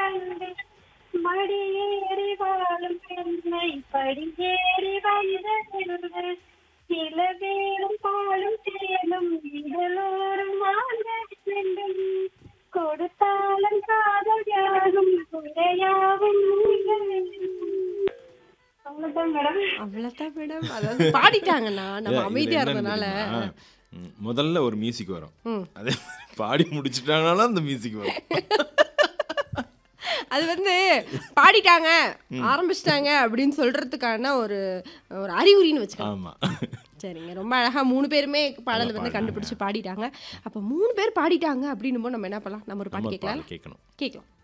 கண்டு மடியேறி வாழும் பெண்ணை படியேறி வந்தது சில பேரும் பாலும் தேனும் இதழோரும் வாழ்ந்த வேண்டும் கொடுத்தாலும் காதலாகும் குறையாகும் அவ்வளவுதான் மேடம் அவ்வளோதான் மேடம் அதாவது பாடிட்டாங்கண்ணா நம்ம இல்ல, அமைதியா இதுல என்னன்னு இருந்தனால தெரியுமா? ம், முதல்ல ஒரு மியூசிக் வரும் ம். அதே மாதிரி பாடி முடிச்சிட்டாங்கனாலும் அந்த மியூசிக் வரும் அது வந்து பாடிட்டாங்க ஆரம்பிச்சிட்டாங்க அப்படின்னு சொல்றதுக்கான ஒரு ஒரு அறிகுறின்னு வச்சுக்கலாம் ஆமா சரிங்க ரொம்ப அழகா மூணு பேருமே பாடல் வந்து பாடினாங்க. கண்டுபிடிச்சு பாடிட்டாங்க அப்ப மூணு பேர் பாடிட்டாங்க அப்படின்னும் போது நம்ம என்ன பண்ணலாம் நம்ம ஒரு நம்ம பாட்டு கேட்கலாம் பாடல் கேட்கணும் கேட்கலாம்